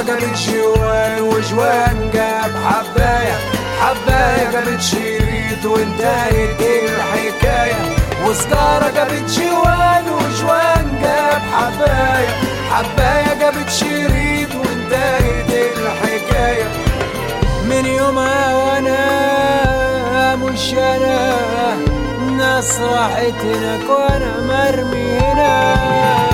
جابت جوان وجوان جاب حباية حباية جابت شريط وانتهت الحكاية وسجارة جابت جوان وجوان جاب حباية حباية جابت شريط وانتهت الحكاية من يومها وانا مش انا الناس راحت هناك وانا مرمي هنا